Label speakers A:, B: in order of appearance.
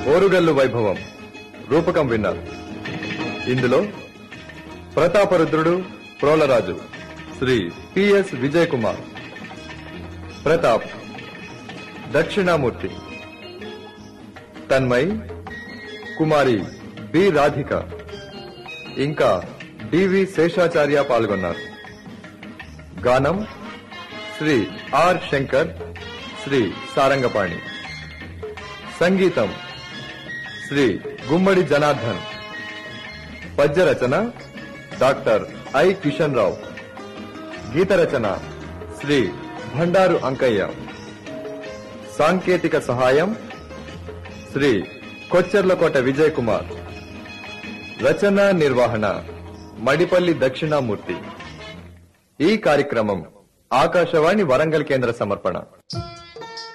A: ఓరుగల్లు వైభవం రూపకం విన్నారు ఇందులో ప్రతాపరుద్రుడు ప్రోలరాజు శ్రీ పిఎస్ విజయ్ కుమార్ ప్రతాప్ దక్షిణామూర్తి తన్మయ్ కుమారి బి రాధిక ఇంకా డివి శేషాచార్య పాల్గొన్నారు గానం శ్రీ ఆర్ శంకర్ శ్రీ సారంగపాణి సంగీతం శ్రీ గుమ్మడి జనార్దన్ పద్య రచన డాక్టర్ ఐ కిషన్ రావు గీత రచన శ్రీ భండారు అంకయ్య సాంకేతిక సహాయం శ్రీ కొచ్చెర్లకోట విజయ్ కుమార్ రచన నిర్వహణ మడిపల్లి దక్షిణామూర్తి ఈ కార్యక్రమం ఆకాశవాణి వరంగల్ కేంద్ర సమర్పణ